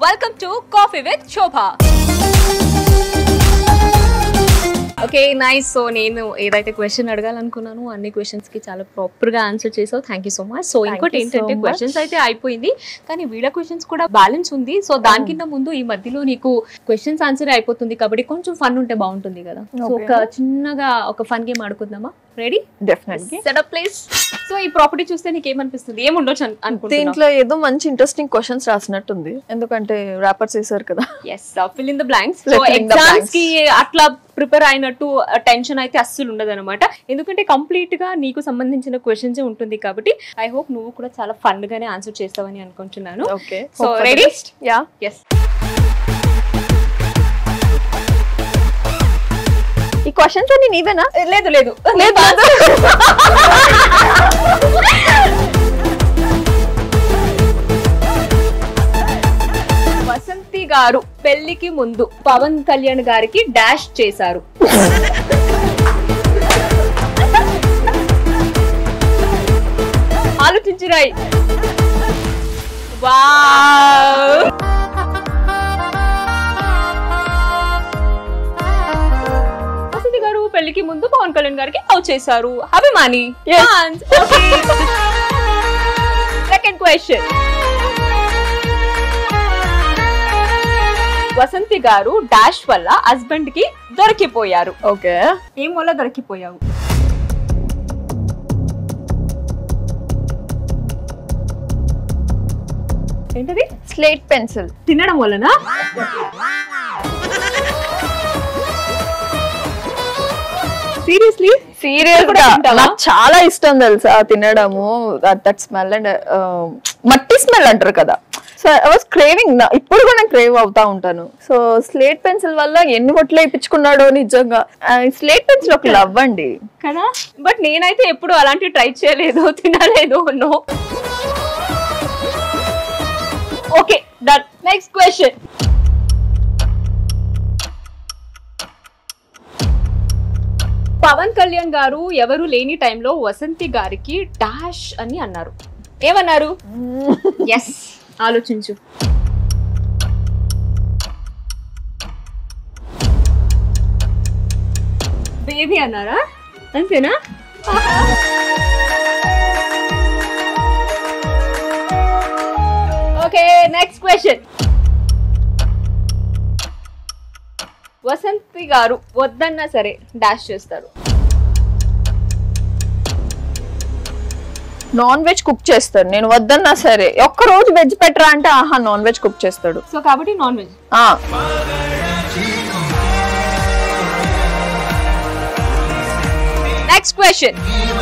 Welcome to coffee with Shobha okay nice so నేను ఏదైతే question అడగాలనుకున్నానో అన్ని క్వశ్చన్స్ కి చాలా ప్రాపర్ గా ఆన్సర్ చేసావు thank you so much so Thank ఇంకోటి you so ఏంటంటే much. క్వశ్చన్స్ అయితే అయిపోయింది కానీ వీడియో క్వశ్చన్స్ కూడా బ్యాలెన్స్ ఉంది సో దానికింత ముందు ఈ మధ్యలో నీకు క్వశ్చన్స్ ఆన్సర్ అయిపోతుంది కాబట్టి కొంచెం ఫన్ ఉంటే బాగుంటుంది కదా సో Okay. ఒక చిన్నగా ఒక ఫన్ గేమ్ ఆడుకుందామా ready definitely setup place so ఈ ప్రాపర్టీ చూస్తే నీకు ఏమనిపిస్తుంది ఏముండొచ్చు అను- అనుకుంటున్నావు దీంట్లో ఏదో మంచి ఇంట్రెస్టింగ్ క్వశ్చన్స్ రాసినట్టుంది ఎందుకంటే ర్యాపర్స్ వేసారు కదా yes fill in the blanks Fill so in the exams blanks. కి అట్లా ప్రిపేర్ అయినట్టు టెన్షన్ అయితే అస్సలు ఉండదు అనమాట ఎందుకంటే కంప్లీట్ గా నీకు సంబంధించిన క్వశ్చన్స్ ఉంటుంది కాబట్టి ఐ హోప్ నువ్వు కూడా చాలా ఫన్ గానే ఆన్సర్ చేస్తావని అనుకుంటున్నాను okay so ready ya yes ఈ క్వశ్చన్స్ అన్ని నీవేనా లేదు లేదు లేదు వసంతి గారు పెళ్లికి ముందు పవన్ కళ్యాణ్ గారికి డాష్ చేశారు ఆలోచించురాయి వావ్ వసంతి గారు పెళ్లికి ముందు పవన్ కళ్యాణ్ గారికి లవ్ చేశారు అభిమాని సెకండ్ క్వశ్చన్ వసంతి గారు డాష్ వల్ల హస్బెండ్ కి దొరికిపోయారు ఓకే ఏం వల్ల దొరికిపోయావు ఏంటది స్లేట్ పెన్సిల్ తినడం వలన సీరియస్లీ సీరియస్ కూడా గా తింటావా? నాకు చాలా ఇష్టం తెలుసా తినడము దట్ స్మెల్ అండ్ మట్టి స్మెల్ అంటారు కదా సో ఐ వాస్ క్రేవింగ్ ఇప్పుడు కూడా నేను క్రేవ్ అవుతా ఉంటాను సో స్లేట్ పెన్సిల్ వల్ల ఎన్ని బొట్లు వేయించుకున్నాడో నిజంగా స్లేట్ పెన్సిల్ ఒక లవ్ అండి కదా బట్ నేనైతే ఎప్పుడు అలాంటి ట్రై చేయలేదు తినలేదు no okay done next question Pawan Kalyan garu ఎవరు లేని టైంలో వసంతి గారికి డాష్ అని అన్నారు ఏమన్నారు ఎస్ ఆలోచించు బేబీ అన్నారా అంతేనా ఓకే నెక్స్ట్ క్వశ్చన్ వసంతి గారు వద్దన్నా సరే డాష్ చేస్తారు నాన్ వెజ్ కుక్ చేస్తాడు నేను వద్దన్నా సరే ఒక్క రోజు వెజ్ పెట్టరా అంటే ఆహా నాన్ వెజ్ కుక్ చేస్తాడు సో కాబట్టి నాన్ వెజ్ ఆ నెక్స్ట్ క్వశ్చన్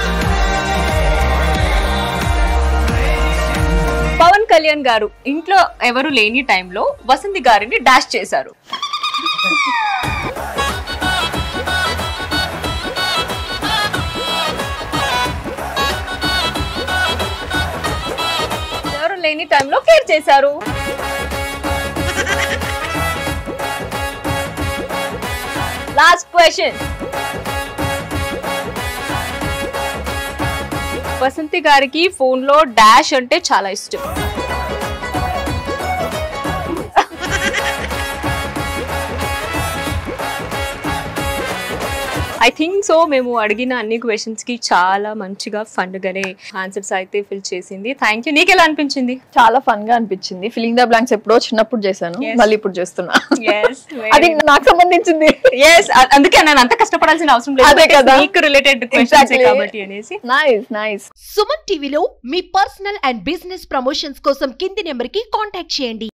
పవన్ కళ్యాణ్ గారు ఇంట్లో ఎవరు లేని టైంలో వసంతి గారిని డాష్ చేశారు ఎవరు లేని టైంలో కేర్ చేశారు లాస్ట్ క్వశ్చన్ వసంతి గారికి ఫోన్ లో డాష్ అంటే చాలా ఇష్టం ఐ థింక్ సో మేము అడిగిన అన్ని క్వశ్చన్స్ కి చాలా మంచిగా ఫండ్ గానే ఆన్సర్స్ అయితే ఫిల్ చేసింది థ్యాంక్ యూ నీకు ఎలా అనిపించింది చాలా ఫన్ గా అనిపించింది ఫిలింగ్ ద బ్లాంక్స్ ఎప్పుడో చిన్నప్పుడు చేశాను Yes. మళ్ళీ ఇప్పుడు చేస్తున్నా Yes, very అది నాకు సంబంధించింది ఎస్ అందుకే నేను అంత కష్టపడాల్సిన అవసరం లేదు అదే కదా. నీకు రిలేటెడ్ క్వశ్చన్స్ Exactly. కాబట్టి అనేసి నైస్ నైస్ సుమన్ టీవీలో మీ పర్సనల్ అండ్ బిజినెస్ ప్రమోషన్స్ కోసం కింది నెంబర్ కి కాంటాక్ట్ చేయండి